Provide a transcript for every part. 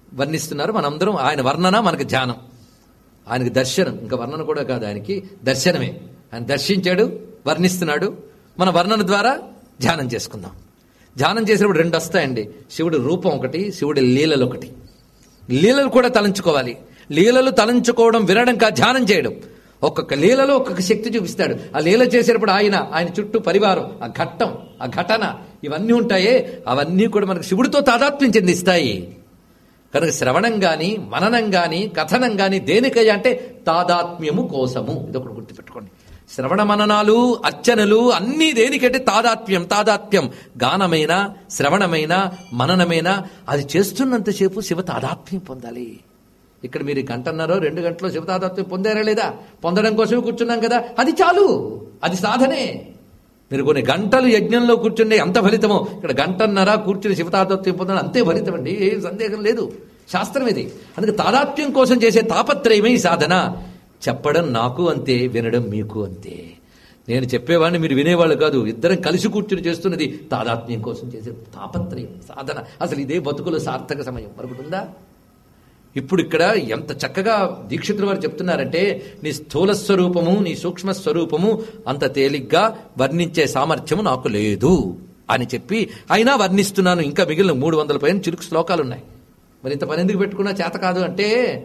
వర్ణిస్తున్నారు మనందరం ఆయన వర్ణన మనకు ధ్యానం ఆయనకి దర్శనం ఇంకా వర్ణన కూడా కాదు ఆయనకి దర్శనమే ఆయన దర్శించాడు వర్ణిస్తున్నాడు మన వర్ణన ద్వారా ధ్యానం చేసుకుందాం ధ్యానం చేసినప్పుడు రెండు వస్తాయండి శివుడి రూపం ఒకటి శివుడి లీలలు ఒకటి లీలలు కూడా తలంచుకోవాలి లీలలు తలంచుకోవడం వినడం కా ధ్యానం చేయడం ఒక్కొక్క లీలలో ఒక్కొక్క శక్తి చూపిస్తాడు ఆ లీల చేసేటప్పుడు ఆయన ఆయన చుట్టూ పరివారం ఆ ఘట్టం ఆ ఘటన ఇవన్నీ ఉంటాయే అవన్నీ కూడా మనకు శివుడితో తాదాత్మ్యం చెందిస్తాయి కనుక శ్రవణం గాని మననం గాని కథనం గాని దేనికయ్యా అంటే తాదాత్మ్యము కోసము ఇదొకటి గుర్తుపెట్టుకోండి శ్రవణ మననాలు అర్చనలు అన్నీ దేనికంటే తాదాత్మ్యం తాదాత్మ్యం గానమైన శ్రవణమైన మననమైన అది చేస్తున్నంతసేపు శివ తాదాత్మ్యం పొందాలి ఇక్కడ మీరు ఈ గంట అన్నారో రెండు గంటలో శివ తాదాత్మ్యం పొందారా లేదా పొందడం కోసమే కూర్చున్నాం కదా అది చాలు అది సాధనే మీరు కొన్ని గంటలు యజ్ఞంలో కూర్చుండే ఎంత ఫలితమో ఇక్కడ గంటన్నర కూర్చుని శివతాదాత్మ్యం పొందడం అంతే ఫలితం అండి ఏ సందేహం లేదు శాస్త్రం ఇది అందుకే తాదాత్మ్యం కోసం చేసే తాపత్రయమే ఈ సాధన చెప్పడం నాకు అంతే వినడం మీకు అంతే నేను చెప్పేవాడిని మీరు వినేవాళ్ళు కాదు ఇద్దరం కలిసి కూర్చుని చేస్తున్నది తాదాత్మ్యం కోసం చేసే తాపత్రయం సాధన అసలు ఇదే బతుకుల సార్థక సమయం మరొకటి ఉందా ఇప్పుడు ఇక్కడ ఎంత చక్కగా దీక్షితుల వారు చెప్తున్నారంటే నీ స్థూల స్వరూపము నీ సూక్ష్మ స్వరూపము అంత తేలిగ్గా వర్ణించే సామర్థ్యము నాకు లేదు అని చెప్పి అయినా వర్ణిస్తున్నాను ఇంకా మిగిలిన మూడు వందల పైన చిరుకు శ్లోకాలు ఉన్నాయి మరి ఇంత పని ఎందుకు పెట్టుకున్నా చేత కాదు అంటే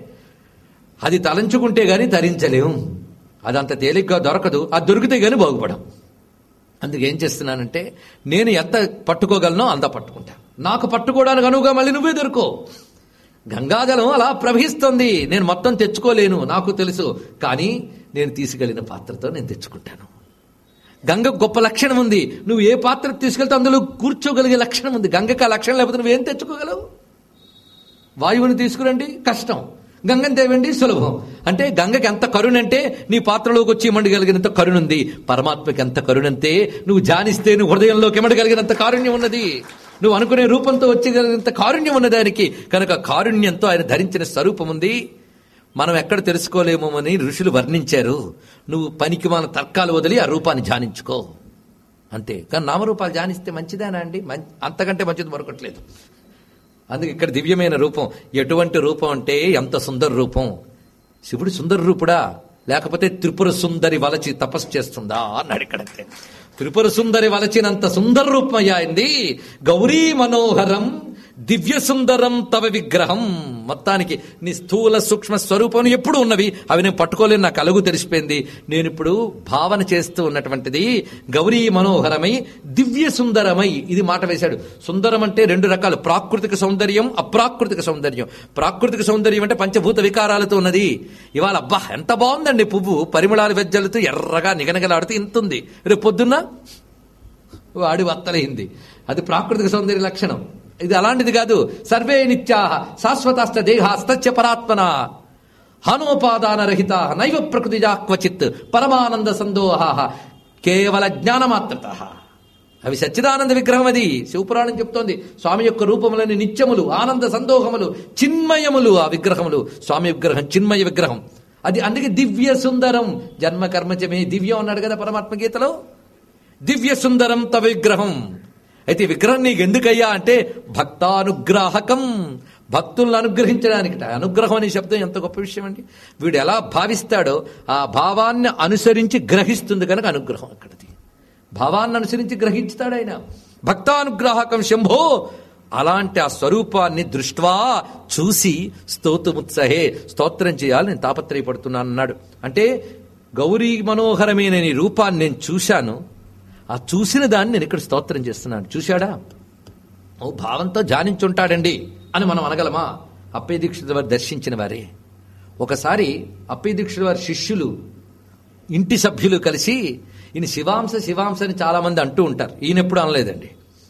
అది తలంచుకుంటే గాని తరించలేం అది అంత తేలిగ్గా దొరకదు అది దొరికితే గాని బాగుపడం అందుకే ఏం చేస్తున్నానంటే నేను ఎంత పట్టుకోగలనో అంత పట్టుకుంటా నాకు పట్టుకోవడానికి అనువుగా మళ్ళీ నువ్వే దొరుకో గంగాజలం అలా ప్రవహిస్తుంది నేను మొత్తం తెచ్చుకోలేను నాకు తెలుసు కానీ నేను తీసుకెళ్లిన పాత్రతో నేను తెచ్చుకుంటాను గంగ గొప్ప లక్షణం ఉంది నువ్వు ఏ పాత్ర తీసుకెళ్తే అందులో కూర్చోగలిగే లక్షణం ఉంది గంగకి ఆ లక్షణం లేకపోతే నువ్వేం తెచ్చుకోగలవు వాయువుని తీసుకురండి కష్టం గంగని తేవండి సులభం అంటే గంగకి ఎంత కరుణ అంటే నీ పాత్రలోకి వచ్చి ఇమ్మడగలిగినంత కరుణ ఉంది పరమాత్మకి ఎంత కరుణంతే నువ్వు జానిస్తే నువ్వు హృదయంలోకి ఇమ్మడగలిగినంత కారుణ్యం ఉన్నది నువ్వు అనుకునే రూపంతో వచ్చేగలిగినంత కారుణ్యం ఉన్నది ఆయనకి కనుక కారుణ్యంతో ఆయన ధరించిన స్వరూపం ఉంది మనం ఎక్కడ తెలుసుకోలేమోమని ఋషులు వర్ణించారు నువ్వు పనికి మన తర్కాలు వదిలి ఆ రూపాన్ని ధ్యానించుకో అంతే కానీ నామరూపాలు ధ్యానిస్తే మంచిదేనా అండి మం- అంతకంటే మంచిది మరొకట్లేదు అందుకే ఇక్కడ దివ్యమైన రూపం ఎటువంటి రూపం అంటే ఎంత సుందర రూపం శివుడు సుందర రూపుడా లేకపోతే త్రిపుర సుందరి వలచి తపస్సు చేస్తుందా అన్నాడు ఇక్కడంతే త్రిపుర సుందరి వలచినంత సుందర రూపం అయ్యింది గౌరీ మనోహరం దివ్య సుందరం తవ విగ్రహం మొత్తానికి నీ స్థూల సూక్ష్మ స్వరూపం ఎప్పుడు ఉన్నవి అవి నేను పట్టుకోలేను నాకు అలుగు తెలిసిపోయింది నేను ఇప్పుడు భావన చేస్తూ ఉన్నటువంటిది గౌరీ మనోహరమై దివ్య సుందరమై ఇది మాట వేశాడు సుందరం అంటే రెండు రకాలు ప్రాకృతిక సౌందర్యం అప్రాకృతిక సౌందర్యం ప్రాకృతిక సౌందర్యం అంటే పంచభూత వికారాలతో ఉన్నది ఇవాళ అబ్బా ఎంత బాగుందండి పువ్వు పరిమళాలు వెజ్జలుతూ ఎర్రగా నిగనగలాడుతూ ఇంత ఉంది రేపు పొద్దున్న వాడి వత్తలైంది అది ప్రాకృతిక సౌందర్య లక్షణం ఇది అలాంటిది కాదు సర్వే నిత్యా శాశ్వతాస్త దేహాస్తత్య పరాత్మన హానోపాదాన రహిత నైవ ప్రకృతిజా క్వచిత్ పరమానంద సందోహ కేవల జ్ఞానమాత్రత అవి సచ్చిదానంద విగ్రహం అది శివపురాణం చెప్తోంది స్వామి యొక్క రూపములని నిత్యములు ఆనంద సందోహములు చిన్మయములు ఆ విగ్రహములు స్వామి విగ్రహం చిన్మయ విగ్రహం అది అందుకే దివ్య సుందరం జన్మ కర్మచమే దివ్యం అన్నాడు కదా పరమాత్మ గీతలో దివ్య సుందరం తవ విగ్రహం అయితే ఈ విగ్రహం నీకు ఎందుకయ్యా అంటే భక్తానుగ్రాహకం భక్తులను అనుగ్రహించడానికిట అనుగ్రహం అనే శబ్దం ఎంత గొప్ప విషయం అండి వీడు ఎలా భావిస్తాడో ఆ భావాన్ని అనుసరించి గ్రహిస్తుంది కనుక అనుగ్రహం అక్కడిది భావాన్ని అనుసరించి గ్రహించుతాడు ఆయన భక్తానుగ్రాహకం శంభో అలాంటి ఆ స్వరూపాన్ని దృష్ట్వా చూసి స్తోతుముత్సహే స్తోత్రం చేయాలి నేను తాపత్రయపడుతున్నాను అన్నాడు అంటే గౌరీ మనోహరమైన నీ రూపాన్ని నేను చూశాను ఆ చూసిన దాన్ని నేను ఇక్కడ స్తోత్రం చేస్తున్నాను చూశాడా ఓ భావంతో ధ్యానించుంటాడండి అని మనం అనగలమా అప్పయ్య దీక్షిత వారు దర్శించిన వారే ఒకసారి అప్పయ్య దీక్షిత వారి శిష్యులు ఇంటి సభ్యులు కలిసి ఈయన శివాంశ శివాంశ అని చాలా మంది అంటూ ఉంటారు ఈయన ఎప్పుడు అనలేదండి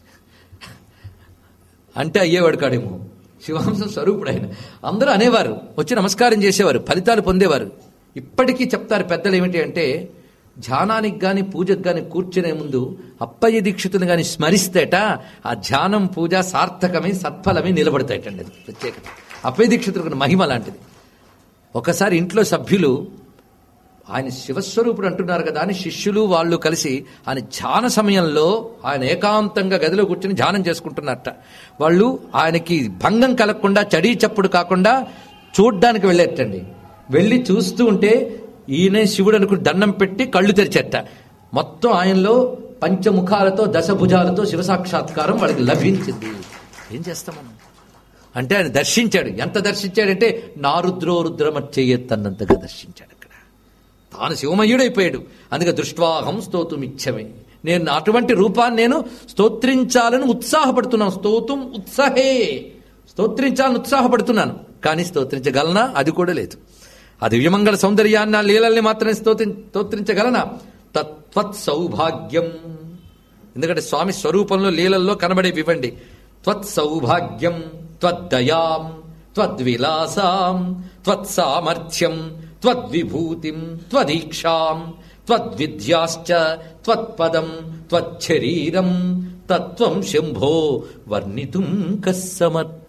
అంటే అయ్యేవాడు కాడేమో శివాంశ స్వరూపుడు ఆయన అందరూ అనేవారు వచ్చి నమస్కారం చేసేవారు ఫలితాలు పొందేవారు ఇప్పటికీ చెప్తారు పెద్దలు ఏమిటి అంటే ధ్యానానికి గాని పూజకు గాని కూర్చునే ముందు అప్పయ్య దీక్షితుని గాని స్మరిస్తేట ఆ ధ్యానం పూజ సార్థకమై సత్ఫలమై నిలబడతాయటండి అది ప్రత్యేకత అప్పయ్య దీక్షితులకు మహిమ లాంటిది ఒకసారి ఇంట్లో సభ్యులు ఆయన శివస్వరూపుడు అంటున్నారు కదా అని శిష్యులు వాళ్ళు కలిసి ఆయన ధ్యాన సమయంలో ఆయన ఏకాంతంగా గదిలో కూర్చొని ధ్యానం చేసుకుంటున్నట్ట వాళ్ళు ఆయనకి భంగం కలగకుండా చడీ చప్పుడు కాకుండా చూడ్డానికి వెళ్ళేటండి వెళ్ళి చూస్తూ ఉంటే ఈయనే శివుడు అనుకుని దండం పెట్టి కళ్ళు తెరిచేట మొత్తం ఆయనలో పంచముఖాలతో దశభుజాలతో శివ సాక్షాత్కారం వాళ్ళకి లభించింది ఏం చేస్తాం మనం అంటే ఆయన దర్శించాడు ఎంత దర్శించాడంటే నారుద్రో రుద్రమచ్చయ్యత్తన్నంతగా దర్శించాడు అక్కడ తాను శివమయుడైపోయాడు అందుకే దృష్ట్వాహం స్తోతుమిచ్చమే నేను అటువంటి రూపాన్ని నేను స్తోత్రించాలని ఉత్సాహపడుతున్నాను స్తోత్రం ఉత్సాహే స్తోత్రించాలని ఉత్సాహపడుతున్నాను కానీ స్తోత్రించగలనా అది కూడా లేదు ఆ దివ్యమంగళ సౌందర్యాన్ని ఆ లీలల్ని మాత్రమే స్తోత్రి స్తోత్రించగలనా తత్వత్ సౌభాగ్యం ఎందుకంటే స్వామి స్వరూపంలో లీలల్లో కనబడేవి ఇవ్వండి త్వత్ సౌభాగ్యం త్వద్దయాం త్వద్విలాసాం త్వత్సామర్థ్యం త్వద్విభూతిం త్వదీక్షాం త్వద్విద్యాశ్చ త్వత్పదం త్వచ్చరీరం తత్వం శంభో వర్ణితుం కస్సమర్థ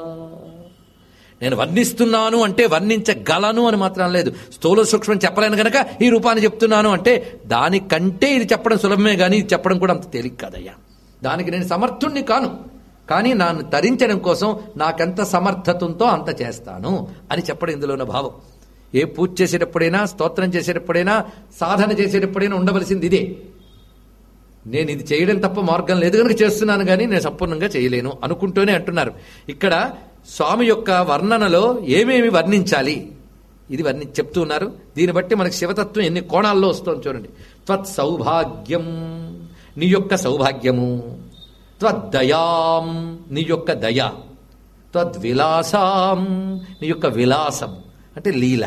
నేను వర్ణిస్తున్నాను అంటే వర్ణించగలను అని మాత్రం లేదు స్థూల సూక్ష్మం చెప్పలేను గనక ఈ రూపాన్ని చెప్తున్నాను అంటే దానికంటే ఇది చెప్పడం సులభమే కానీ ఇది చెప్పడం కూడా అంత తేలిక కాదయ్యా దానికి నేను సమర్థుణ్ణి కాను కానీ నన్ను తరించడం కోసం నాకెంత సమర్థత ఉందో అంత చేస్తాను అని చెప్పడం ఇందులో ఉన్న భావం ఏ పూజ చేసేటప్పుడైనా స్తోత్రం చేసేటప్పుడైనా సాధన చేసేటప్పుడైనా ఉండవలసింది ఇదే నేను ఇది చేయడం తప్ప మార్గం లేదు కనుక చేస్తున్నాను కానీ నేను సంపూర్ణంగా చేయలేను అనుకుంటూనే అంటున్నారు ఇక్కడ స్వామి యొక్క వర్ణనలో ఏమేమి వర్ణించాలి ఇది వర్ణి చెప్తూ ఉన్నారు దీన్ని బట్టి మనకి శివతత్వం ఎన్ని కోణాల్లో వస్తుంది చూడండి త్వత్ సౌభాగ్యం నీ యొక్క సౌభాగ్యము త్వద్దయాం నీ యొక్క దయ త్వద్విలాసాం నీ యొక్క విలాసం అంటే లీల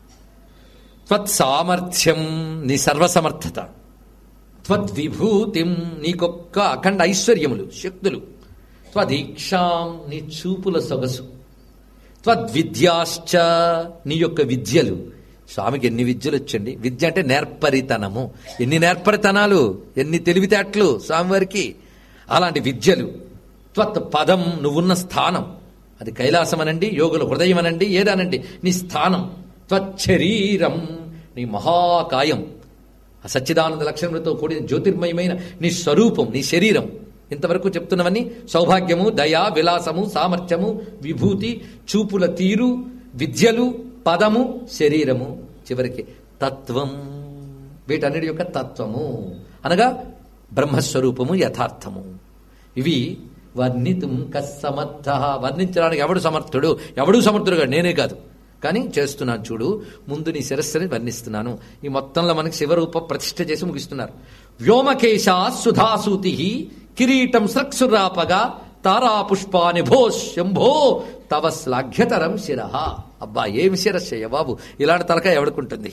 త్వత్ సామర్థ్యం నీ సర్వసమర్థత త్వద్విభూతిం నీకొక్క అఖండ ఐశ్వర్యములు శక్తులు త్వదీక్షాం నీ చూపుల సొగసు త్వద్విద్యాశ్చ నీ యొక్క విద్యలు స్వామికి ఎన్ని విద్యలు వచ్చండి విద్య అంటే నేర్పరితనము ఎన్ని నేర్పరితనాలు ఎన్ని తెలివితేటలు స్వామివారికి అలాంటి విద్యలు త్వత్ పదం నువ్వున్న స్థానం అది కైలాసం అనండి యోగుల హృదయం అనండి ఏదనండి నీ స్థానం త్వచ్చరీరం నీ మహాకాయం ఆ సచ్చిదానంద లక్షణములతో కూడిన జ్యోతిర్మయమైన నీ స్వరూపం నీ శరీరం ఇంతవరకు చెప్తున్నవన్నీ సౌభాగ్యము దయా విలాసము సామర్థ్యము విభూతి చూపుల తీరు విద్యలు పదము శరీరము చివరికి తత్వం వీటన్నిటి యొక్క తత్వము అనగా బ్రహ్మస్వరూపము యథార్థము ఇవి వర్ణితుం కస్సమర్థ వర్ణించడానికి ఎవడు సమర్థుడు ఎవడు సమర్థుడుగా నేనే కాదు కానీ చేస్తున్నాను చూడు ముందు నీ శిరస్సుని వర్ణిస్తున్నాను ఈ మొత్తంలో మనకి శివరూప ప్రతిష్ఠ చేసి ముగిస్తున్నారు వ్యోమకేశ సుధాసూతి కిరీటం సక్సురాపగా తారా పుష్పాని భో శంభో తవ శ్లాఘ్యతరం శిర అబ్బా ఏమి శిరస్సయ్య బాబు ఇలాంటి తలకాయ ఎవడుకుంటుంది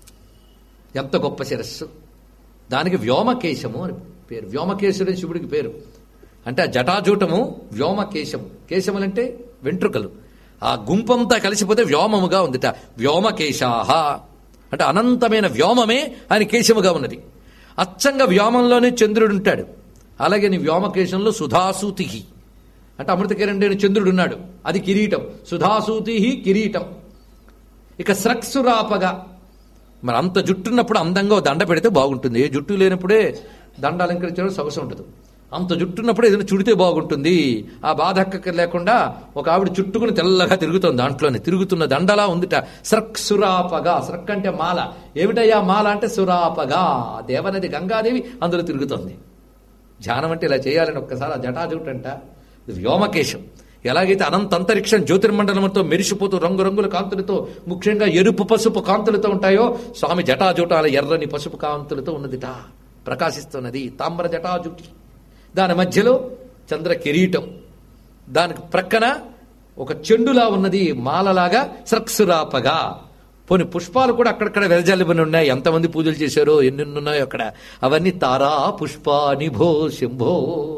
ఎంత గొప్ప శిరస్సు దానికి వ్యోమకేశము అని పేరు వ్యోమకేశుడు అని శివుడికి పేరు అంటే ఆ జటాజూటము వ్యోమకేశం కేశములంటే వెంట్రుకలు ఆ గుంపంతా కలిసిపోతే వ్యోమముగా ఉందిట వ్యోమకేశాహ అంటే అనంతమైన వ్యోమమే ఆయన కేశముగా ఉన్నది అచ్చంగా వ్యోమంలోనే చంద్రుడు ఉంటాడు అలాగే నీ వ్యోమకేశంలో సుధాసూతి అంటే అమృతకిరణ్ చంద్రుడు ఉన్నాడు అది కిరీటం సుధాసూతి కిరీటం ఇక స్రక్సురాపగా మరి అంత జుట్టున్నప్పుడు అందంగా ఓ దండ పెడితే బాగుంటుంది ఏ జుట్టు లేనప్పుడే దండ అలంకరించడం సొగసు ఉండదు అంత జుట్టున్నప్పుడు ఏదైనా చుడితే బాగుంటుంది ఆ బాధ అక్కక లేకుండా ఒక ఆవిడ చుట్టుకుని తెల్లగా తిరుగుతుంది దాంట్లోనే తిరుగుతున్న దండలా ఉందిట స్రక్ సురాపగా స్రక్ అంటే మాల ఏమిటయ్యా మాల అంటే సురాపగా దేవనది గంగాదేవి అందులో తిరుగుతోంది ధ్యానం అంటే ఇలా చేయాలని ఒక్కసారి ఆ జటాజుట్ అంట ఇది వ్యోమకేశం ఎలాగైతే అనంత అంతరిక్షం జ్యోతిర్మండలంతో మెరిసిపోతూ రంగురంగుల కాంతులతో ముఖ్యంగా ఎరుపు పసుపు కాంతులతో ఉంటాయో స్వామి జటాజూటాల ఎర్రని పసుపు కాంతులతో ఉన్నదిట ప్రకాశిస్తున్నది తామ్ర జటాజుటి దాని మధ్యలో చంద్ర కిరీటం దానికి ప్రక్కన ఒక చెండులా ఉన్నది మాలలాగా సరక్సురాపగా పోని పుష్పాలు కూడా అక్కడక్కడ వెదజల్లిబని ఉన్నాయి ఎంతమంది పూజలు చేశారో ఎన్ని ఉన్నాయో అక్కడ అవన్నీ తారా పుష్పానిభో శంభో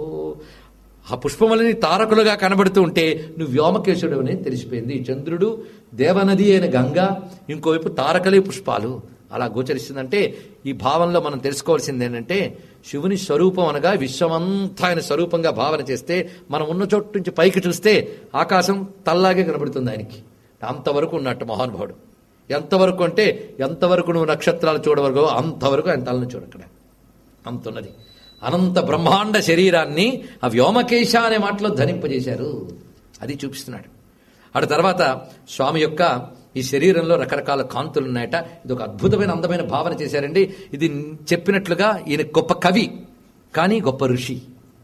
ఆ పుష్పములని తారకులుగా కనబడుతూ ఉంటే నువ్వు వ్యోమకేశుడు అని తెలిసిపోయింది చంద్రుడు దేవనది అయిన గంగ ఇంకోవైపు తారకలే పుష్పాలు అలా గోచరిస్తుందంటే ఈ భావంలో మనం తెలుసుకోవాల్సింది ఏంటంటే శివుని స్వరూపం అనగా విశ్వమంతా ఆయన స్వరూపంగా భావన చేస్తే మనం ఉన్న చోటు నుంచి పైకి చూస్తే ఆకాశం తల్లాగే కనబడుతుంది ఆయనకి అంతవరకు ఉన్నట్టు మహానుభావుడు ఎంతవరకు అంటే ఎంతవరకు నువ్వు నక్షత్రాలు చూడవరకు అంతవరకు ఆయన తలను చూడక్కడ అంతున్నది అనంత బ్రహ్మాండ శరీరాన్ని ఆ వ్యోమకేశ అనే మాటలో ధనింపజేశారు అది చూపిస్తున్నాడు అటు తర్వాత స్వామి యొక్క ఈ శరీరంలో రకరకాల కాంతులు ఉన్నాయట ఇది ఒక అద్భుతమైన అందమైన భావన చేశారండి ఇది చెప్పినట్లుగా ఈయన గొప్ప కవి కానీ గొప్ప ఋషి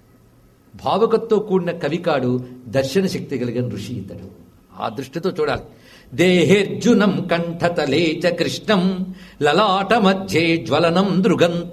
భావకతో కూడిన కవికాడు దర్శన శక్తి కలిగిన ఋషి ఇతడు ఆ దృష్టితో చూడాలి దేహేర్జునం కంఠతలే చ కృష్ణం లలాట మధ్యే జ్వలనం దృగంత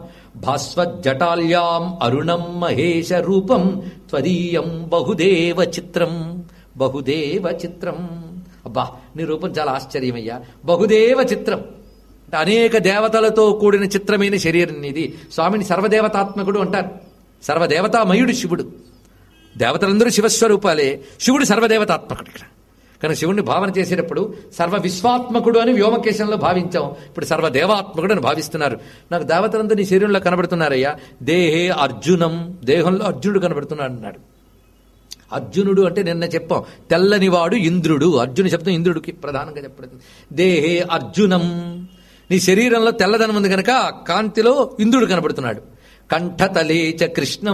భాస్వజ్జటాల్యాం అరుణం మహేశ రూపం త్వదీయం బహుదేవ చిత్రం బహుదేవ చిత్రం అబ్బా నీ రూపం చాలా ఆశ్చర్యమయ్యా బహుదేవ చిత్రం అంటే అనేక దేవతలతో కూడిన చిత్రమైన శరీరం ఇది స్వామిని సర్వదేవతాత్మకుడు అంటారు సర్వదేవతామయుడు శివుడు దేవతలందరూ శివస్వరూపాలే శివుడు సర్వదేవతాత్మకుడు ఇక్కడ కానీ శివుణ్ణి భావన చేసేటప్పుడు సర్వ విశ్వాత్మకుడు అని వ్యోమకేశంలో భావించాం ఇప్పుడు సర్వదేవాత్మకుడు అని భావిస్తున్నారు నాకు దేవతలందరూ నీ శరీరంలో కనబడుతున్నారయ్యా దేహే అర్జునం దేహంలో అర్జునుడు కనబడుతున్నాడు అన్నాడు అర్జునుడు అంటే నిన్న చెప్పాం తెల్లనివాడు ఇంద్రుడు అర్జున శబ్దం ఇంద్రుడికి ప్రధానంగా చెప్పబడుతుంది దేహే అర్జునం నీ శరీరంలో తెల్లదనం ఉంది కనుక కాంతిలో ఇంద్రుడు కనబడుతున్నాడు కంఠతలేచ కృష్ణం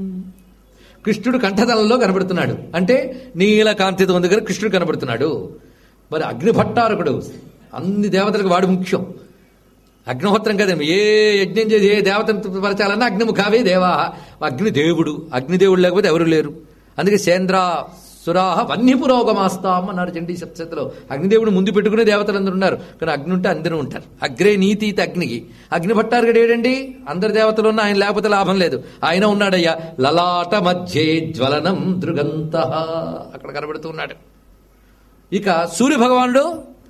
కృష్ణుడు కంఠతలంలో కనబడుతున్నాడు అంటే నీల కాంతితో ఉంది కనుక కృష్ణుడు కనబడుతున్నాడు మరి అగ్నిభట్టారకుడు అన్ని దేవతలకు వాడు ముఖ్యం అగ్నిహోత్రం కదా ఏ యజ్ఞం చేసి ఏ దేవతను తృప్తిపరచాలన్నా అగ్నిముఖావే దేవా అగ్నిదేవుడు అగ్నిదేవుడు లేకపోతే ఎవరు లేరు అందుకే సేంద్ర సురాహ వన్యపురోగమాస్తాం అన్నారు చండీ సప్తశతిలో అగ్నిదేవుడు ముందు పెట్టుకునే దేవతలందరూ ఉన్నారు కానీ అగ్ని ఉంటే అందరూ ఉంటారు అగ్రే నీతీత అగ్నికి అగ్ని భట్టారుగడు ఏడండి అందరి దేవతలు ఉన్న ఆయన లేకపోతే లాభం లేదు ఆయన ఉన్నాడయ్యా లలాట మధ్యే జ్వలనం దృగంత అక్కడ కనబడుతూ ఉన్నాడు ఇక సూర్య భగవానుడు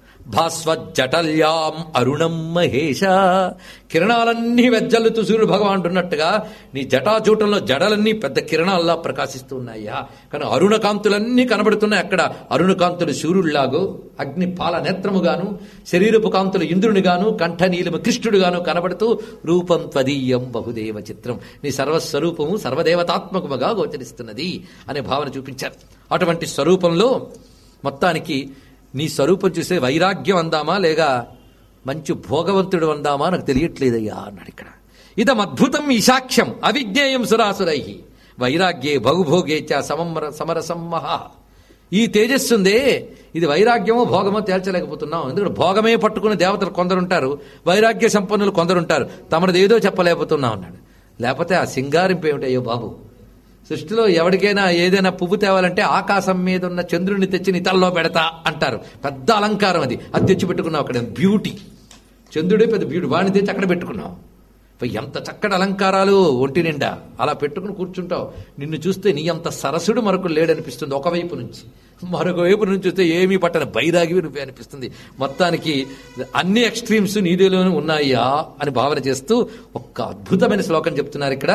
భాస్వజ్జటల్యాం అరుణం మహేష కిరణాలన్నీ వెజ్జల్లుతూ సూర్య భగవానుడు ఉన్నట్టుగా నీ జటాచూటంలో జడలన్నీ పెద్ద కిరణాల్లా ప్రకాశిస్తూ ఉన్నాయా కానీ అరుణ కాంతులన్నీ కనబడుతున్నాయి అక్కడ అరుణ కాంతులు సూర్యుడిలాగో అగ్ని పాల నేత్రముగాను శరీరపు కాంతులు ఇంద్రునిగాను కంఠనీలము కృష్ణుడుగాను కనబడుతూ రూపం త్వదీయం బహుదేవ చిత్రం నీ సర్వస్వరూపము సర్వదేవతాత్మకముగా గోచరిస్తున్నది అనే భావన చూపించారు అటువంటి స్వరూపంలో మొత్తానికి నీ స్వరూపం చూసే వైరాగ్యం అందామా లేక మంచి భోగవంతుడు అందామా నాకు తెలియట్లేదయ్యా అన్నాడు ఇక్కడ ఇదం అద్భుతం ఈశాక్ష్యం అవిజ్ఞేయం సురాసురై వైరాగ్యే బహుభోగే చ సమర సమరసం మహా ఈ తేజస్సుందే ఇది వైరాగ్యమో భోగమో తేల్చలేకపోతున్నాం ఎందుకంటే భోగమే పట్టుకుని దేవతలు కొందరుంటారు వైరాగ్య సంపన్నులు కొందరుంటారు తమది ఏదో చెప్పలేకపోతున్నాం అన్నాడు లేకపోతే ఆ సింగారింపు ఏమిటయ్యో బాబు సృష్టిలో ఎవరికైనా ఏదైనా పువ్వు తేవాలంటే ఆకాశం మీద ఉన్న చంద్రుడిని తెచ్చి నీ తలలో పెడతా అంటారు పెద్ద అలంకారం అది అది తెచ్చి పెట్టుకున్నావు అక్కడ బ్యూటీ చంద్రుడే పెద్ద బ్యూటీ వాడిని తెచ్చి అక్కడ పెట్టుకున్నావు ఎంత చక్కటి అలంకారాలు ఒంటి నిండా అలా పెట్టుకుని కూర్చుంటావు నిన్ను చూస్తే నీ అంత సరసుడు మరొక లేడనిపిస్తుంది ఒకవైపు నుంచి మరొక వైపు నుంచి చూస్తే ఏమీ పట్టని బైరాగివి నువ్వే అనిపిస్తుంది మొత్తానికి అన్ని ఎక్స్ట్రీమ్స్ నీదేలోనే ఉన్నాయా అని భావన చేస్తూ ఒక్క అద్భుతమైన శ్లోకం చెప్తున్నారు ఇక్కడ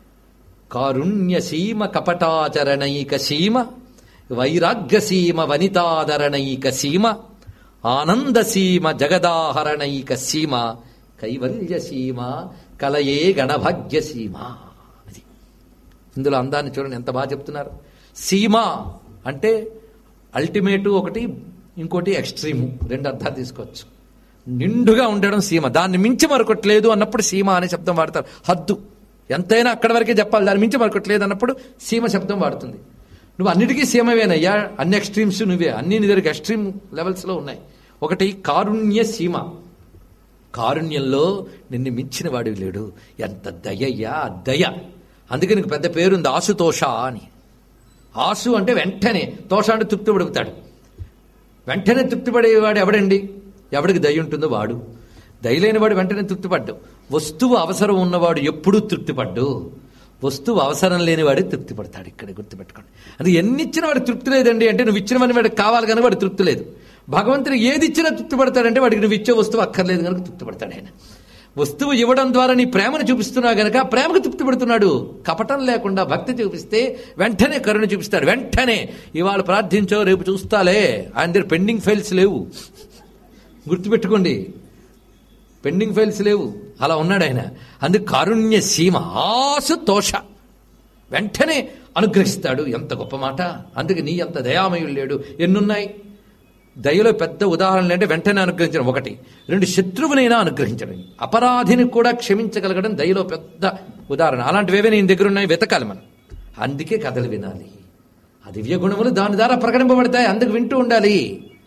కారుణ్య సీమ కపటాచరణైక సీమ వైరాగ్య సీమ వనితాదరణైక సీమ ఆనంద సీమ జగదాహరణైక సీమ కైవల్య సీమ కలయే గణభాగ్య సీమ అది ఇందులో అందాన్ని చూడండి ఎంత బాగా చెప్తున్నారు సీమ అంటే అల్టిమేటు ఒకటి ఇంకోటి ఎక్స్ట్రీము రెండు అర్థాలు తీసుకోవచ్చు నిండుగా ఉండడం సీమ దాన్ని మించి మరొకటి లేదు అన్నప్పుడు సీమ అనే శబ్దం వాడతారు హద్దు ఎంతైనా అక్కడ వరకే చెప్పాలి దాని మించి మరొకటి లేదు అన్నప్పుడు సీమ శబ్దం వాడుతుంది నువ్వు అన్నిటికీ సీమవేనయ్యా అన్ని ఎక్స్ట్రీమ్స్ నువ్వే అన్ని నీ దగ్గర ఎక్స్ట్రీమ్ లెవెల్స్లో ఉన్నాయి ఒకటి కారుణ్య సీమ కారుణ్యంలో నిన్ను మించిన వాడివి లేడు ఎంత దయయ్యా దయ అందుకే నీకు పెద్ద పేరుంది ఆశుతోష అని ఆసు అంటే వెంటనే తోష అంటే తృప్తి పడుగుతాడు వెంటనే తృప్తిపడేవాడు ఎవడండి ఎవడికి దయ ఉంటుందో వాడు దయలేనివాడు వెంటనే తృప్తిపడ్డు వస్తువు అవసరం ఉన్నవాడు ఎప్పుడూ తృప్తిపడ్డు వస్తువు అవసరం లేనివాడే తృప్తి పడతాడు ఇక్కడ గుర్తుపెట్టుకోండి అది ఎన్ని ఇచ్చినా వాడికి తృప్తి లేదండి అంటే నువ్వు ఇచ్చినవని వాడికి కావాలి కానీ వాడు తృప్తి లేదు భగవంతుడు ఏది ఇచ్చినా తృప్తి పడతాడంటే వాడికి నువ్వు ఇచ్చే వస్తువు అక్కర్లేదు కనుక తృప్తి పడతాడు ఆయన వస్తువు ఇవ్వడం ద్వారా నీ ప్రేమను చూపిస్తున్నావు గనక ప్రేమకు తృప్తి పడుతున్నాడు కపటం లేకుండా భక్తి చూపిస్తే వెంటనే కరుణ చూపిస్తాడు వెంటనే ఇవాళ ప్రార్థించో రేపు చూస్తాలే ఆయన దగ్గర పెండింగ్ ఫైల్స్ లేవు గుర్తుపెట్టుకోండి పెండింగ్ ఫైల్స్ లేవు అలా ఉన్నాడు ఆయన అందుకు కారుణ్య సీమ ఆసు తోష వెంటనే అనుగ్రహిస్తాడు ఎంత గొప్ప మాట అందుకే నీ అంత దయామయుడు లేడు ఎన్నున్నాయి దయలో పెద్ద ఉదాహరణలు అంటే వెంటనే అనుగ్రహించడం ఒకటి రెండు శత్రువునైనా అనుగ్రహించడం అపరాధిని కూడా క్షమించగలగడం దయలో పెద్ద ఉదాహరణ అలాంటివేవే నీ దగ్గర ఉన్నాయి వెతకాలి మనం అందుకే కథలు వినాలి ఆ దివ్య గుణములు దాని ద్వారా ప్రకటింపబడతాయి అందుకు వింటూ ఉండాలి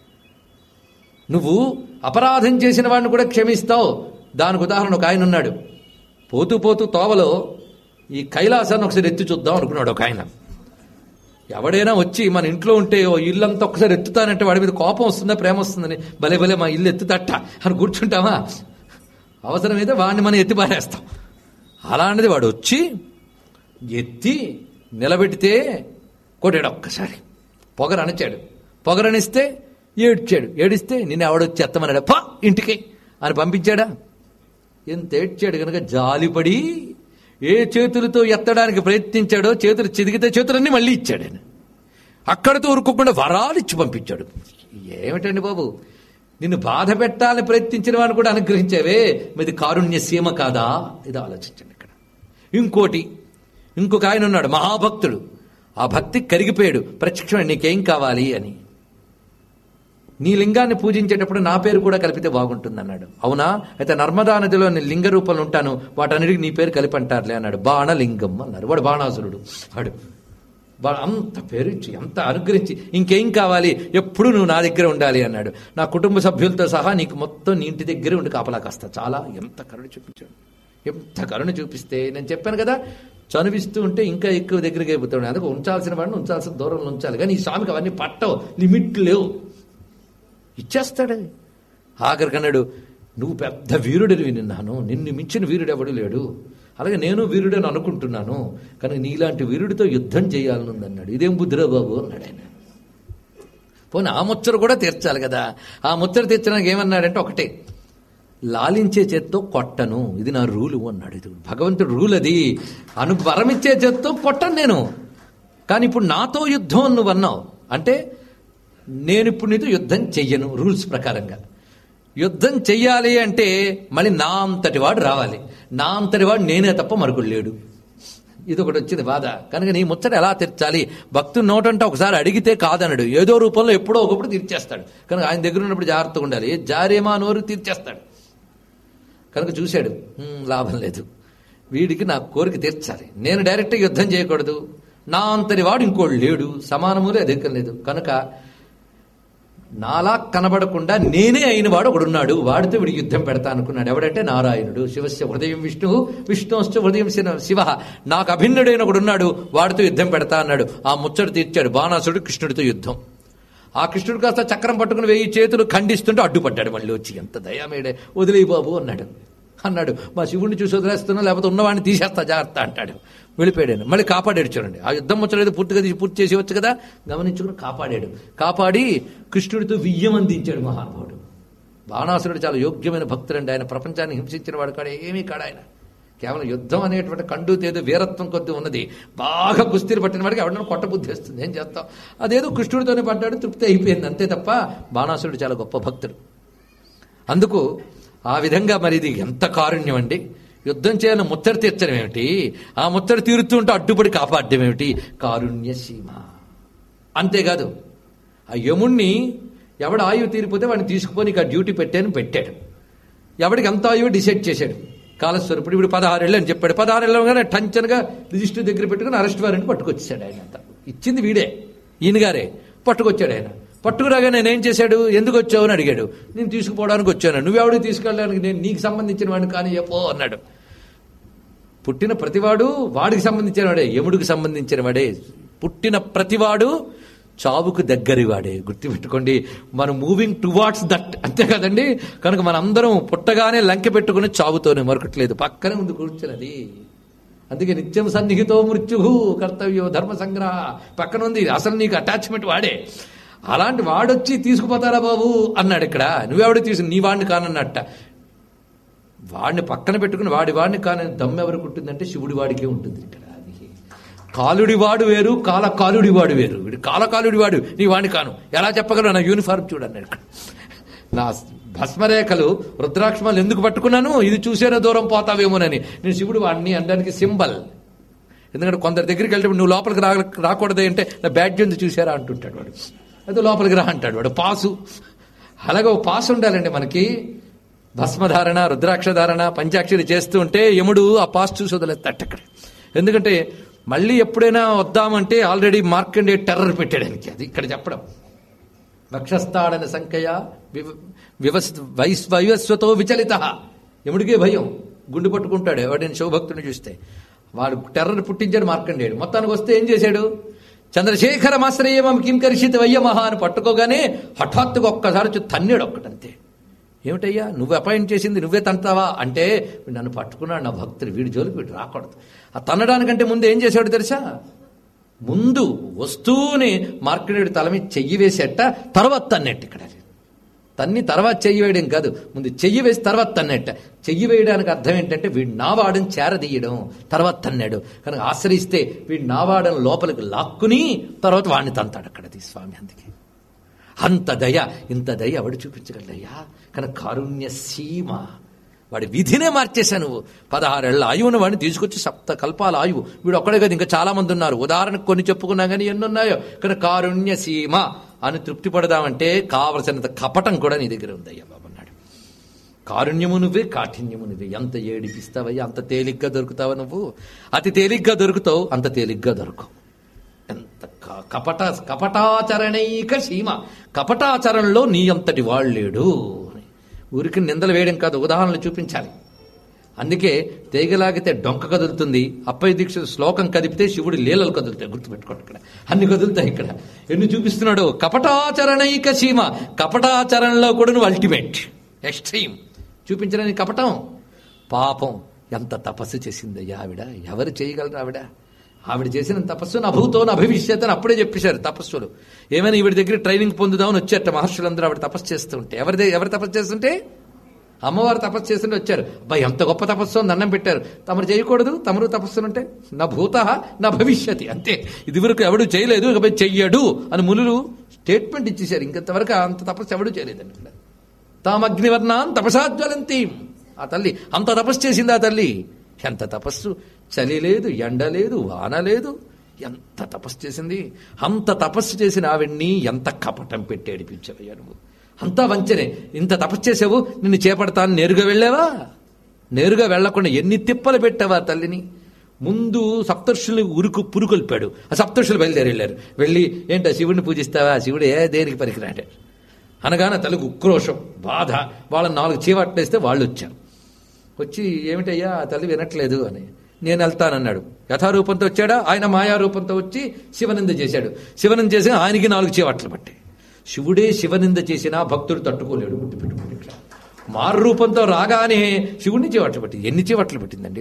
నువ్వు అపరాధం చేసిన వాడిని కూడా క్షమిస్తావు దానికి ఉదాహరణ ఒక ఆయన ఉన్నాడు పోతూ పోతూ తోవలో ఈ కైలాసాన్ని ఒకసారి ఎత్తి చూద్దాం అనుకున్నాడు ఒక ఆయన ఎవడైనా వచ్చి మన ఇంట్లో ఉంటే ఓ ఇల్లంతా ఒకసారి ఎత్తుతానంటే వాడి మీద కోపం వస్తుందా ప్రేమ వస్తుందని భలే భలే మా ఇల్లు ఎత్తుతట్ట అని కూర్చుంటామా అవసరమైతే వాడిని మనం ఎత్తి పారేస్తాం అలాంటిది వాడు వచ్చి ఎత్తి నిలబెడితే కొట్టాడు ఒక్కసారి పొగరనిచ్చాడు పొగరనిస్తే ఏడ్చాడు ఏడిస్తే నిన్ను ఎవడొచ్చి ఎత్తమన్నాడు పా ఇంటికి అని పంపించాడా ఎంత ఏడ్చాడు కనుక జాలిపడి ఏ చేతులతో ఎత్తడానికి ప్రయత్నించాడో చేతులు చిదిగితే చేతులన్నీ మళ్ళీ ఇచ్చాడు ఆయన అక్కడితో ఉరుకోకుండా వరాలు ఇచ్చి పంపించాడు ఏమిటండి బాబు నిన్ను బాధ పెట్టాలని ప్రయత్నించిన వాడిని కూడా అనుగ్రహించావే మీది కారుణ్య సీమ కాదా ఇది ఆలోచించండి ఇక్కడ ఇంకోటి ఇంకొక ఆయన ఉన్నాడు మహాభక్తుడు ఆ భక్తి కరిగిపోయాడు ప్రత్యక్షం నీకేం కావాలి అని నీ లింగాన్ని పూజించేటప్పుడు నా పేరు కూడా కలిపితే బాగుంటుంది అన్నాడు అవునా అయితే నర్మదా నదిలో నేను లింగ రూపంలో ఉంటాను వాటన్నిటికీ నీ పేరు కలిపి అంటారులే అన్నాడు బాణలింగం అన్నారు వాడు బాణాసురుడు వాడు బా- అంత పేరు ఇచ్చి ఎంత అనుగ్రహించి ఇంకేం కావాలి ఎప్పుడు నువ్వు నా దగ్గర ఉండాలి అన్నాడు నా కుటుంబ సభ్యులతో సహా నీకు మొత్తం నీ ఇంటి దగ్గరే ఉండి కాపలా కాస్తా చాలా ఎంత కరుణ చూపించాడు ఎంత కరుణ చూపిస్తే నేను చెప్పాను కదా చనువిస్తూ ఉంటే ఇంకా ఎక్కువ దగ్గరికి అయిపోతాడు అందుకే ఉంచాల్సిన వాడిని ఉంచాల్సిన దూరంలో ఉంచాలి కానీ ఈ స్వామికి అవన్నీ పట్టవు లిమిట్ లేవు ఇచ్చేస్తాడు ఆఖరికన్నాడు నువ్వు పెద్ద వీరుడిని విన్నాను నిన్ను మించిన వీరుడు ఎవడు లేడు అలాగే నేను వీరుడని అనుకుంటున్నాను కానీ నీలాంటి వీరుడితో యుద్ధం చేయాలని అన్నాడు ఇదేం బుద్ధిరా బాబు అన్నాడు ఆయన పోనీ ఆ ముచ్చట కూడా తీర్చాలి కదా ఆ ముచ్చట తీర్చడానికి ఏమన్నాడంటే ఒకటే లాలించే చేత్తో కొట్టను ఇది నా రూలు అన్నాడు ఇది భగవంతుడు రూల్ అది అను వరమిచ్చే చేత్తో కొట్టను నేను కానీ ఇప్పుడు నాతో యుద్ధం అని నువ్వు అన్నావు అంటే నేను ఇప్పుడు నీతో యుద్ధం చెయ్యను రూల్స్ ప్రకారంగా యుద్ధం చెయ్యాలి అంటే మళ్ళీ నా అంతటి వాడు రావాలి నా అంతటి వాడు నేనే తప్ప మరొకడు లేడు ఇది ఒకటి వచ్చింది బాధ కనుక నీ ముచ్చట ఎలా తీర్చాలి భక్తుడు నోటంటే ఒకసారి అడిగితే కాదనడు ఏదో రూపంలో ఎప్పుడో ఒకప్పుడు తీర్చేస్తాడు కనుక ఆయన దగ్గర ఉన్నప్పుడు జాగ్రత్తగా ఉండాలి ఏ జారేమా నోరు తీర్చేస్తాడు కనుక చూశాడు "హ్మ్, లాభం లేదు వీడికి నా కోరిక తీర్చాలి నేను డైరెక్ట్గా యుద్ధం చేయకూడదు నా అంతటి వాడు ఇంకోడు లేడు సమానములే అధికం లేదు కనుక నాలా కనబడకుండా నేనే అయిన వాడు ఒకడున్నాడు వాడితో వీడి యుద్ధం పెడతా అనుకున్నాడు ఎవడంటే నారాయణుడు శివస్య హృదయం విష్ణు విష్ణుశ్చ హృదయం శివ- శివ నాకు అభిన్నుడైన ఒకడున్నాడు వాడితో యుద్ధం పెడతా అన్నాడు ఆ ముచ్చట తీర్చాడు బాణాసుడు కృష్ణుడితో యుద్ధం ఆ కృష్ణుడు కాస్త చక్రం పట్టుకుని వెయ్యి చేతులు ఖండిస్తుంటే అడ్డుపడ్డాడు మళ్ళీ వచ్చి ఎంత దయామేడే వదిలేయి బాబు అన్నాడు అన్నాడు మా శివుడిని చూసి వదిలేస్తున్నా లేకపోతే ఉన్నవాడిని తీసేస్తా జాగ్రత్త అంటాడు వెళ్ళిపోయాడు మళ్ళీ కాపాడాడు చూడండి ఆ యుద్ధం ముచ్చలేదు పూర్తిగా తీసి పూర్తి చేసి కదా గమనించుకుని కాపాడాడు కాపాడి కృష్ణుడితో వియ్యం అందించాడు మహానుభావుడు బాణాసురుడు చాలా యోగ్యమైన భక్తుడండి ఆయన ప్రపంచాన్ని హింసించిన వాడు కాడ ఏమీ కాడ ఆయన కేవలం యుద్ధం అనేటువంటి కండు తేదో వీరత్వం కొద్ది ఉన్నది బాగా కుస్తీలు పట్టిన వాడికి ఎవడన్నా కొట్టబుద్ధి వస్తుంది ఏం చేస్తాం అదేదో కృష్ణుడితోనే పడ్డాడు తృప్తి అయిపోయింది అంతే తప్ప బాణాసురుడు చాలా గొప్ప భక్తుడు అందుకు ఆ విధంగా మరి ఇది ఎంత కారుణ్యం అండి యుద్ధం చేయాలని ముచ్చట తీర్చడం ఏమిటి ఆ ముచ్చట తీరుతూ ఉంటే అడ్డుపడి కాపాడడం ఏమిటి కారుణ్య సీమ అంతేకాదు ఆ యముణ్ణి ఎవడు ఆయువు తీరిపోతే వాడిని తీసుకుపోయి నీకు ఆ డ్యూటీ పెట్టాను పెట్టాడు ఎవడికి ఎంత ఆయువు డిసైడ్ చేశాడు కాలస్వరూపుడు ఇప్పుడు పదహారేళ్ళు అని చెప్పాడు పదహారేళ్ళగానే టంచనగా రిజిస్టర్ దగ్గర పెట్టుకుని అరెస్ట్ వారెంట్ పట్టుకొచ్చాడు ఆయన అంతా ఇచ్చింది వీడే ఈయన గారే పట్టుకొచ్చాడు ఆయన పట్టుకురాగా నేను ఏం చేశాడు ఎందుకు వచ్చావు అని అడిగాడు నేను తీసుకుపోవడానికి వచ్చాను నువ్వెవడికి తీసుకెళ్ళడానికి నేను నీకు సంబంధించిన వాడిని కానీ చెప్పో అన్నాడు పుట్టిన ప్రతివాడు వాడికి సంబంధించిన వాడే యముడికి సంబంధించిన వాడే పుట్టిన ప్రతివాడు చావుకు దగ్గరి వాడే గుర్తుపెట్టుకోండి మనం మూవింగ్ టువార్డ్స్ దట్ అంతే కదండి కనుక మనందరం పుట్టగానే లంకె పెట్టుకుని చావుతోనే మరొకట్లేదు పక్కనే ఉంది కూర్చున్నది అందుకే నిత్యం సన్నిహితో మృత్యు కర్తవ్యో ధర్మ సంగ్రహ పక్కన ఉంది అసలు నీకు అటాచ్మెంట్ వాడే అలాంటి వాడొచ్చి తీసుకుపోతారా బాబు అన్నాడు ఇక్కడ నువ్వెవడు తీసు నీ వాడిని కానన్నట్ట వాడిని పక్కన పెట్టుకుని వాడి వాడిని కానీ దమ్ము ఎవరికి ఉంటుందంటే శివుడి వాడికే ఉంటుంది ఇక్కడ అది కాలుడి వాడు వేరు కాల కాలుడి వాడు వేరు వీడు కాల కాలుడి వాడు నీ వాడిని కాను ఎలా చెప్పగలవు నా యూనిఫార్మ్ చూడన్నాడు ఇక్కడ నా భస్మరేఖలు రుద్రాక్షమాలు ఎందుకు పట్టుకున్నాను ఇది చూసేనా దూరం పోతావేమోనని నేను శివుడు వాడిని అనడానికి సింబల్ ఎందుకంటే కొందరి దగ్గరికి వెళ్తే నువ్వు లోపలికి రా రాకూడదు అంటే నా బ్యాడ్జ్ ఉంది చూసారా అంటుంటాడు వాడు అయితే లోపలికి రా అంటాడు వాడు పాసు అలాగే ఒక పాసు ఉండాలండి మనకి భస్మధారణ రుద్రాక్షధారణ పంచాక్షరి చేస్తూ ఉంటే యముడు ఆ పాస్ చూసి వదిలేస్తాడు అక్కడ ఎందుకంటే మళ్ళీ ఎప్పుడైనా వద్దామంటే ఆల్రెడీ మార్కండే టెర్రర్ పెట్టాడానికి అది ఇక్కడ చెప్పడం వక్షస్థాడన సంఖ్య వివస్ వైస్ వైవస్వతో విచలిత ఎముడికే భయం గుండు పట్టుకుంటాడు ఎవడైనా శివభక్తుని చూస్తే వాడు టెర్రర్ పుట్టించాడు మార్కండేయుడు మొత్తానికి వస్తే ఏం చేశాడు చంద్రశేఖర మాశ్రయమం కిం కరిషిత వయ్యమహా అని పట్టుకోగానే హఠాత్తుగా ఒక్కసారి వచ్చి తన్నాడు ఒక్కటంతే ఏమిటయ్యా నువ్వు అపాయింట్ చేసింది నువ్వే తంటావా అంటే వీడు నన్ను పట్టుకున్నాడు నా భక్తుడు వీడి జోలికి వీడు రాకూడదు ఆ తన్నడానికంటే ముందు ఏం చేశాడు తెలుసా ముందు వస్తూనే మార్కెట్ తల మీద చెయ్యి వేసేట తర్వాత తన్నట్టు ఇక్కడ తన్ని తర్వాత చెయ్యి వేయడం కాదు ముందు చెయ్యి వేసి తర్వాత తన్నట్ట చెయ్యి వేయడానికి అర్థం ఏంటంటే వీడు నావాడని చేరదీయడం తర్వాత తన్నాడు కనుక ఆశ్రయిస్తే వీడు నావాడని లోపలికి లాక్కుని తర్వాత వాడిని తంతాడు అక్కడ అది స్వామి అందుకే అంత దయ ఇంత దయ ఎవడు చూపించగలయ్యా కనుక కారుణ్య సీమ వాడి విధినే మార్చేశా నువ్వు పదహారేళ్ల ఆయువును వాడిని తీసుకొచ్చి సప్త కల్పాల ఆయువు వీడు ఒక్కడే కదా ఇంకా చాలా మంది ఉన్నారు ఉదాహరణకు కొన్ని చెప్పుకున్నా కానీ ఎన్నున్నాయో కానీ కారుణ్య సీమ అని తృప్తి పడదామంటే కావలసినంత కపటం కూడా నీ దగ్గర ఉందయ్యా బాబు అన్నాడు కారుణ్యము నువ్వే కాఠిన్యము నువ్వే ఎంత ఏడిపిస్తావయ్యా అంత తేలిగ్గా దొరుకుతావా నువ్వు అతి తేలిగ్గా దొరుకుతావు అంత తేలిగ్గా దొరకవు ఎంత క- కపట కపటాచరణైక సీమ కపటాచరణలో నీ అంతటి వాళ్ళేడు అని. ఊరికి నిందలు వేయడం కాదు ఉదాహరణలు చూపించాలి అందుకే తేగలాగితే డొంక కదులుతుంది అప్పయ్య దీక్ష శ్లోకం కదిపితే శివుడి లీలలు కదులుతాయి గుర్తుపెట్టుకోండి ఇక్కడ అన్ని కదులుతాయి ఇక్కడ ఎన్ని చూపిస్తున్నాడు కపటాచరణైక సీమ కపటాచరణలో కూడా నువ్వు అల్టిమేట్ ఎక్స్ట్రీమ్ చూపించడానికి కపటం పాపం ఎంత తపస్సు చేసిందయ్యా ఆవిడ ఎవరు చేయగలరు ఆవిడ ఆవిడ చేసిన తపస్సు నా భూతో నా భవిష్యత్ అని అప్పుడే చెప్పేశారు తపస్సులు ఏమైనా ఈవిడ దగ్గర ట్రైనింగ్ పొందుదామని వచ్చారట మహర్షులందరూ ఆవిడ తపస్సు చేస్తుంటే ఎవరి దే- ఎవరు తపస్సు చేస్తుంటే అమ్మవారు తపస్సు చేస్తుంటే వచ్చారు అబ్బాయి ఎంత గొప్ప తపస్సు అని దండం పెట్టారు తమరు చేయకూడదు తమరు తపస్సులుంటే నా భూత నా భవిష్యత్ అంతే ఇది వరకు ఎవడు చేయలేదు ఇకపై చెయ్యడు అని మునులు స్టేట్మెంట్ ఇచ్చేశారు ఇంకంతవరకు అంత తపస్సు ఎవడు చేయలేదండి ఇక్కడ తామగ్నివర్ణాన్ తపసాజ్వలంతి ఆ తల్లి అంత తపస్సు చేసింది ఆ తల్లి ఎంత తపస్సు చలి లేదు ఎండ లేదు వాన లేదు ఎంత తపస్సు చేసింది అంత తపస్సు చేసిన ఆవిడ్ని ఎంత కపటం పెట్టి ఏడిపించావయ్యా నువ్వు అంతా వంచనే ఇంత తపస్సు చేసావు నిన్ను చేపడతాను నేరుగా వెళ్ళావా నేరుగా వెళ్లకుండా ఎన్ని తిప్పలు పెట్టావా తల్లిని ముందు సప్తర్షుల్ని ఉరుకు పురుకొల్పాడు ఆ సప్తర్షులు బయలుదేరి వెళ్ళారు వెళ్ళి ఏంటో శివుడిని పూజిస్తావా శివుడు ఏ దేనికి పనికిరాడు అనగానే తలకు ఉక్రోషం బాధ వాళ్ళని నాలుగు చీవట్లేస్తే వాళ్ళు వచ్చారు వచ్చి ఏమిటయ్యా ఆ తల్లి వినట్లేదు అని నేను వెళ్తానన్నాడు యథారూపంతో వచ్చాడా ఆయన మాయారూపంతో వచ్చి శివనింద చేశాడు శివనింద చేసి ఆయనకి నాలుగు చీవట్లు పట్టాయి శివుడే శివనింద చేసినా భక్తుడు తట్టుకోలేడు గుర్తుపెట్టుకోండి ఇక్కడ మారు రూపంతో రాగానే శివుడిని చీవట్లు పట్టింది ఎన్ని చీవట్లు పట్టిందండి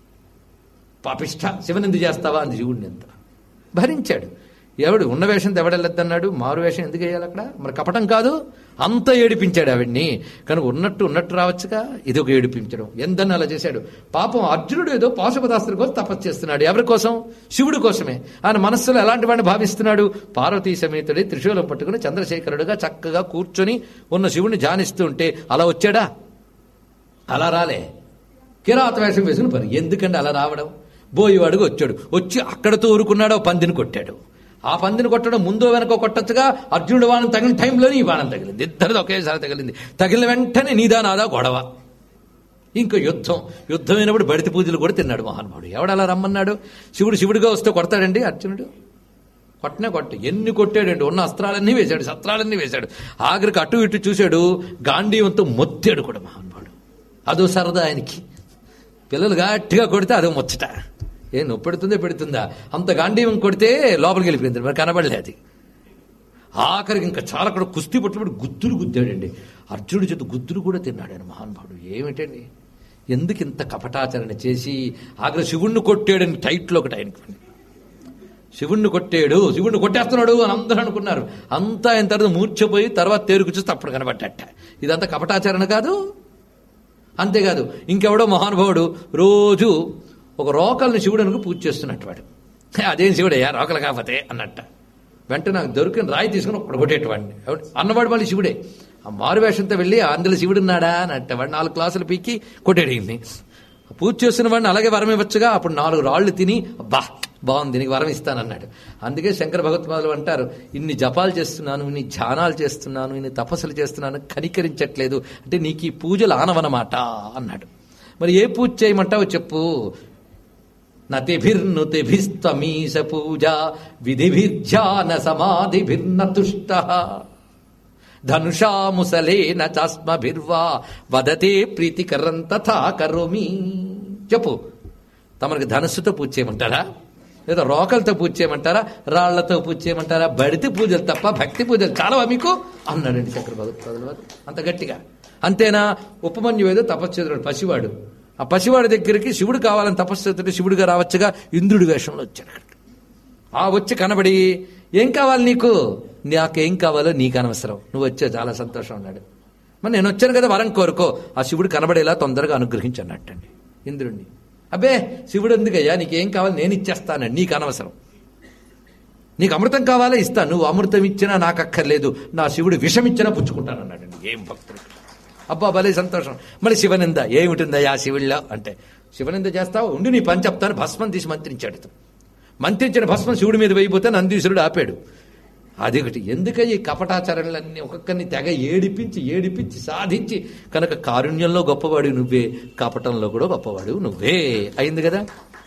పాపిష్ట శివనింద చేస్తావా అంది శివుడిని ఎంత భరించాడు ఎవడు ఉన్న వేషం ఎవడెళ్ళొద్దన్నాడు మారు వేషం ఎందుకు వేయాలి అక్కడ మరి కపటం కాదు అంత ఏడిపించాడు ఆవిడ్ని కనుక ఉన్నట్టు ఉన్నట్టు రావచ్చుగా ఇది ఒక ఏడిపించడం ఎంతని అలా చేశాడు పాపం అర్జునుడు ఏదో పాశుపదాస్త్ర కోసం తపస్సు చేస్తున్నాడు ఎవరి కోసం శివుడి కోసమే ఆయన మనస్సులో ఎలాంటి వాడిని భావిస్తున్నాడు పార్వతీ సమేతుడి త్రిశూలం పట్టుకుని చంద్రశేఖరుడుగా చక్కగా కూర్చొని ఉన్న శివుడిని ధ్యానిస్తూ ఉంటే అలా వచ్చాడా అలా రాలే కిరాత వేషం వేసుకుని పని ఎందుకండి అలా రావడం బోయేవాడుగా వచ్చాడు వచ్చి అక్కడతో ఊరుకున్నాడు ఓ పందిని కొట్టాడు ఆ పందిని కొట్టడం ముందో వెనక కొట్టచ్చుగా అర్జునుడు బాణం తగిలిన టైంలోనే ఈ బాణం తగిలింది ఇద్దరిది ఒకేసారి తగిలింది తగిలిన వెంటనే నీదా నాదా గొడవ ఇంకా యుద్ధం యుద్ధమైనప్పుడు బడితి పూజలు కూడా తిన్నాడు మహానుభావుడు ఎవడు అలా రమ్మన్నాడు శివుడు శివుడిగా వస్తే కొడతాడండి అర్జునుడు కొట్టనే కొట్ట ఎన్ని కొట్టాడండి ఉన్న అస్త్రాలన్నీ వేశాడు శస్త్రాలన్నీ వేశాడు ఆఖరికి అటు ఇటు చూశాడు గాంధీవంతో మొత్తాడు కూడా మహానుభావుడు అదో సరదా ఆయనకి పిల్లలు గట్టిగా కొడితే అదో ముచ్చట ఏ నొప్పి పెడుతుందో పెడుతుందా అంత గాంధీవం కొడితే లోపలికి వెళ్ళిపోయింది మరి కనబడలే అది ఆఖరికి ఇంకా చాలా కూడా కుస్తీ పట్టుబడి గుద్దులు గుద్దాడండి అర్జునుడి చేత గుద్దులు కూడా తిన్నాడు ఆయన మహానుభావుడు ఏమిటండి ఎందుకు ఇంత కపటాచరణ చేసి ఆఖరి శివుణ్ణి కొట్టాడని టైట్లో ఒకటి ఆయనకి పడింది. శివుణ్ణి కొట్టాడు శివుణ్ణి కొట్టేస్తున్నాడు అని అందరూ అనుకున్నారు అంతా ఆయన తర్వాత మూర్ఛపోయి తర్వాత తేరుకు చూస్తే అప్పుడు కనబడ్డట ఇదంతా కపటాచరణ కాదు అంతేకాదు ఇంకెవడో మహానుభావుడు రోజు ఒక రోకల్ని శివుడనుకు పూజ చేస్తున్నట్టు వాడు అదేం శివుడయ్యా రోకలు కాకపోతే అన్నట్ట వెంటనే నాకు దొరికిన రాయి తీసుకుని ఒక్కడ కొట్టేటవాడిని ఎవడు- అన్నవాడు మళ్ళీ శివుడే ఆ మారు వేషంతో వెళ్ళి అందులో శివుడున్నాడా అన్నట్ట వాడు నాలుగు క్లాసులు పీకి కొట్టేడింది పూజ చేస్తున్న వాడిని అలాగే వరం ఇవ్వచ్చుగా అప్పుడు నాలుగు రాళ్లు తిని అబ్బా బాగుంది నీకు వరం ఇస్తానన్నాడు అందుకే శంకర భగవత్పాదులు అంటారు ఇన్ని జపాలు చేస్తున్నాను ఇన్ని ధ్యానాలు చేస్తున్నాను ఇన్ని తపస్సులు చేస్తున్నాను కనికరించట్లేదు అంటే నీకు ఈ పూజలు ఆనవనమాట అన్నాడు మరి ఏ పూజ చేయమంటావో చెప్పు నతిభిర్నుతిభిస్తమీశ పూజ విధిభిర్ధ్యాన సమాధిభిర్న తుష్ట ధనుషా ముసలేన చాస్మభిర్వా వదతే ప్రీతికరం తథా కరోమి చెప్పు తమరికి ధనుస్సుతో పూజ చేయమంటారా లేదా రోకలతో పూజ చేయమంటారా రాళ్లతో పూజ చేయమంటారా బడితి పూజలు తప్ప భక్తి పూజలు చాలవా మీకు అన్నాడండి శంకర భగవత్పాదుల వారు అంత గట్టిగా అంతేనా ఉపమన్యు ఏదో తపస్సు చేస్తున్నాడు పసివాడు ఆ పసివాడి దగ్గరికి శివుడు కావాలని తపస్సు చేస్తుంటే శివుడిగా రావచ్చుగా ఇంద్రుడి వేషంలో వచ్చాడు అక్కడికి. ఆ వచ్చి కనబడి ఏం కావాలి నీకు నాకేం కావాలో నీకు అనవసరం నువ్వు వచ్చావు చాలా సంతోషం అన్నాడు మరి నేను వచ్చాను కదా వరం కోరుకో ఆ శివుడు కనబడేలా తొందరగా అనుగ్రహించన్నట్టండి ఇంద్రుణ్ణి అబ్బే శివుడు ఎందుకయ్యా నీకేం కావాలి నేను ఇచ్చేస్తానండి నీకు అనవసరం నీకు అమృతం కావాలా ఇస్తాను నువ్వు అమృతం ఇచ్చినా నాకు అక్కర్లేదు నా శివుడు విషం ఇచ్చినా పుచ్చుకుంటానన్నాడండి ఏం భక్తుడు అబ్బా భలే సంతోషం మళ్ళీ శివనింద ఏమిటిందయ్యా శివుళ్ళో అంటే శివనింద చేస్తావు ఉండి నీ పని చెప్తాను భస్మం తీసి మంత్రించాడు ఇతను. మంత్రించిన భస్మం శివుడి మీద వేయిపోతే నందీశ్వరుడు ఆపాడు అది ఒకటి ఎందుకయ్యి ఈ కపటాచరణలన్నీ ఒక్కొక్కరిని తెగ ఏడిపించి ఏడిపించి సాధించి కనుక కారుణ్యంలో గొప్పవాడు నువ్వే కపటంలో కూడా గొప్పవాడు నువ్వే అయింది కదా